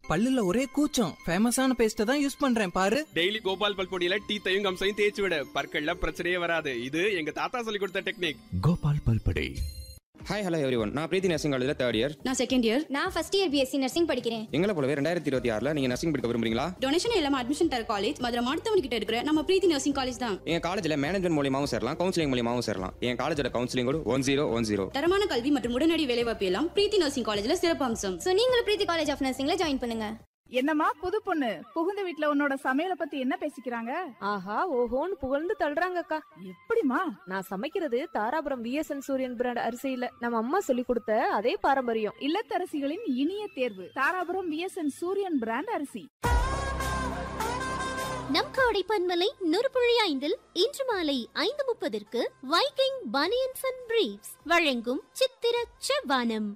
பல்லுல ஒரே கூச்சம் ஃபேமஸான பேஸ்ட்டை தான் யூஸ் பண்றேன் பாரு டெய்லி கோபால் பல் பொடியில டீத்தையும் கம்சையும் தேய்ச்சி விட பற்கள்ல பிரச்சனையே வராது இது எங்க தாத்தா சொல்லி கொடுத்த டெக்னிக் கோபால் பல்படை ஹாய் ஹலோ எவ்ரி ஒன் நான் பிரீத்தி நர்சிங் காலேஜில் தேர்ட் இயர் நான் செகண்ட் இயர் நான் ஃபர்ஸ்ட் இயர் பிஎஸ்சி நர்சிங் படிக்கிறேன் எங்களை போலவே ரெண்டாயிரத்தி இருபத்தி ஆறில் நீங்கள் நர்சிங் படிக்க விரும்புறீங்களா டொனேஷன் இல்லாம அட்மிஷன் தர காலேஜ் மதுரை மாடுத்தவன் கிட்ட இருக்கிற நம்ம பிரீத்தி நர்சிங் காலேஜ் தான் எங்கள் காலேஜில் மேனேஜ்மெண்ட் மூலியமாகவும் சேரலாம் கவுன்சிலிங் மூலியமாகவும் சேரலாம் என் காலேஜோட கவுன்சிலிங் கூட ஒன் ஜீரோ ஒன் ஜீரோ தரமான கல்வி மற்றும் உடனடி வேலைவாய்ப்பு எல்லாம் பிரீத்தி நர்சிங் காலேஜ்ல சிறப்பு அம்சம் ஸோ நீங்களும் பிரீத்தி காலேஜ் ஆஃப் நர்சிங்ல ஜாயின் பண்ணுங்க என்னம்மா புது பொண்ணு புகுந்த வீட்ல உன்னோட சமையல பத்தி என்ன பேசிக்கிறாங்க ஆஹா ஓஹோன்னு புகழ்ந்து தள்ளுறாங்கக்கா எப்படிமா நான் சமைக்கிறது தாராபுரம் விஎஸ்என் சூரியன் பிராண்ட் அரிசியில நம்ம அம்மா சொல்லி கொடுத்த அதே பாரம்பரியம் இல்லத்தரசிகளின் இனிய தேர்வு தாராபுரம் விஎஸ்என் சூரியன் பிராண்ட் அரிசி நம் காடை பன்மலை நூறுபுழி ஐந்தில் இன்று மாலை ஐந்து முப்பதற்கு வைக்கிங் பனியன்ஸ் அண்ட் பிரீவ்ஸ் வழங்கும் சித்திர செவ்வானம்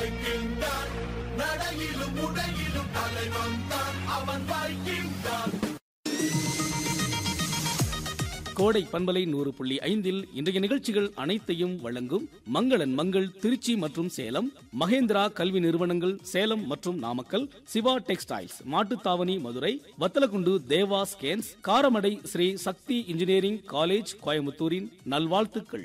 கோடை பண்பலை நூறு புள்ளி ஐந்தில் இன்றைய நிகழ்ச்சிகள் அனைத்தையும் வழங்கும் மங்களன் மங்கள் திருச்சி மற்றும் சேலம் மகேந்திரா கல்வி நிறுவனங்கள் சேலம் மற்றும் Namakkal Siva textiles Mattuthavani Madurai Vathalagundu Deva scans Karamadai Sri Sakthi engineering college கோயம்புத்தூரின் நல்வாழ்த்துக்கள்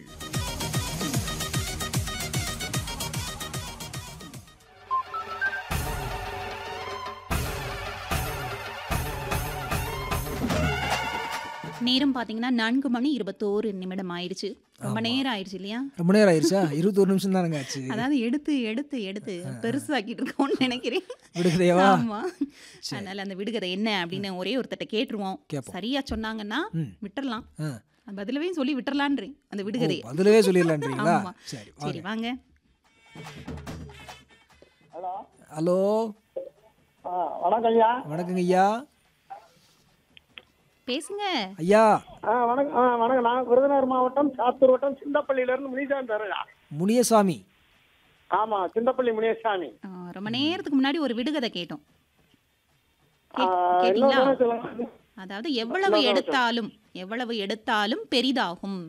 நேரம் பாத்தீங்கன்னா நான்கு மணி இருபத்தோரு நிமிடம் ஆயிடுச்சு ரொம்ப நேரம் ஆயிடுச்சு இல்லையா ரொம்ப நேரம் ஆயிடுச்சா இருபத்தொரு நிமிஷம் தானங்க ஆச்சு அதாவது எடுத்து எடுத்து எடுத்து பெருசாக்கிட்டு இருக்கோம்னு நினைக்கிறேன் விடுகதையவா? ஆமா அதனால அந்த விடுகதை என்ன அப்படின்னு ஒரே ஒருத்தட்ட கேட்டுருவோம் கேப்போம். சரியா சொன்னாங்கன்னா ம். விட்டுறலாம் ஆ. பதிலவே சொல்லி விட்டுறலான்றேன் அந்த விடுகதையை ஓ, பதிலவே சொல்லிடலான்றீங்களா? ஆமா. சரி, சரி வாங்க ஹலோ வணக்கம் ஐயா வணக்கங்க ஐயா பேசுங்க ஐயா ஆ வணக்கம் ஆ வணக்கம் நான் விருதுநகர் மாவட்டம் சாத்தூர் வட்டம் சிந்தப்பள்ளியில இருந்து முனிசாமி தரேன் முனியசாமி ஆமா சிந்தப்பள்ளி முனியசாமி ஆ, ரொம்ப நேரத்துக்கு முன்னாடி ஒரு விடுகதை கேட்டோம் ஆ, கே- கேட்டீங்களா இன்னொரு தடவை சொல்லுங்க. அதாவது எவ்வளவு இன்னொரு தடவை எடுத்தாலும் எவ்வளவு எடுத்தாலும் பெரிதாகும்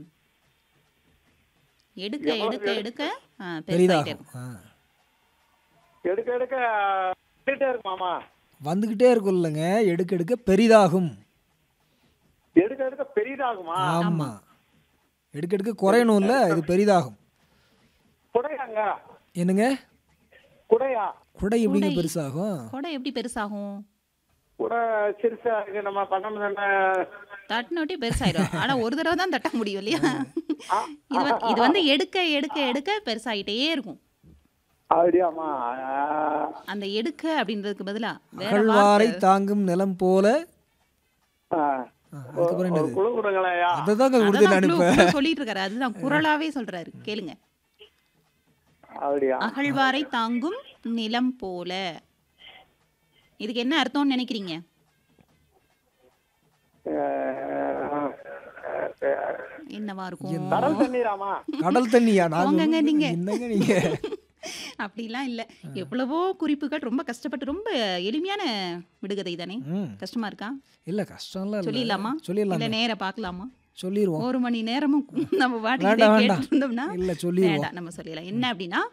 எடுக்க எவ்வளவு எடுக்க எடு- எடுக்க ஆ, பெருசாயிட்டே பெரிதாகும் இருக்கும். ஆ. எடுக்க எடுக்க வந்துட்டே இருக்குமாமா வந்துகிட்டே இருக்கும் இல்லைங்க எடுக்க எடுக்க பெரிதாகும் எடுக்க எடுக்க பெரிதாகுமா ஆமா எடுக்க எடுக்க குறையணும்ல இது பெரிதாகும் குடையாங்க என்னங்க குடையா குடை எப்படிங்க குடை. பெருசாகும் குடை எப்படி பெருசாகும் குடை சிறுசா இருக்கு நம்ம பண்ணணும் தானே தட்டினோட்டி பெருசாயிடும் ஆனா ஒரு தடவை தான் தட்ட முடியும் இல்லையா இது வந்து இது வந்து எடுக்க எடுக்க எடுக்க பெருசாயிட்டே இருக்கும் அப்படியாமா அந்த எடுக்க அப்படின்றதுக்கு பதிலா வேற அகழ்வாரை வார்த்தை தாங்கும் நிலம் போல ஆ. ஆ, அதுக்கப்புறம் ஒரு என்னது குழு கொடுங்களேயா அததாங்க கொடுத்து அதான் அனுப்ப clue- clue சொல்லிட்டு இருக்காரு அதுதான் குரலாவே சொல்றாரு கேளுங்க அப்படியா அகழ்வாரை தாங்கும் நிலம் போல இதுக்கு என்ன அர்த்தம்னு நினைக்கிறீங்க என்னவா இருக்கும் கடல் தண்ணீராமா கடல் தண்ணியா நான் போங்கங்க நீங்க. என்னங்க நீங்க அப்படிலாம் இல்ல எவ்வளவோ குறிப்புகள் ரொம்ப கஷ்டப்பட்டு ரொம்ப எளிமையான விடுகதை தானே ம். கஷ்டமா இருக்கா இல்ல கஷ்டம்லாம் இல்ல சொல்லிடலாமா இல்ல சொல்லிடலாம் நேர பார்க்கலாமா சொல்லிடுவோம் ஒரு மணி நேரமும் நம்ம வேண்டாம், வாட்டி வேண்டாம். கேட்டு இருந்தோம்னா இல்ல, சொல்லிடுவோம். வேண்டாம் நம்ம சொல்லிடலாம் என்ன அப்படின்னா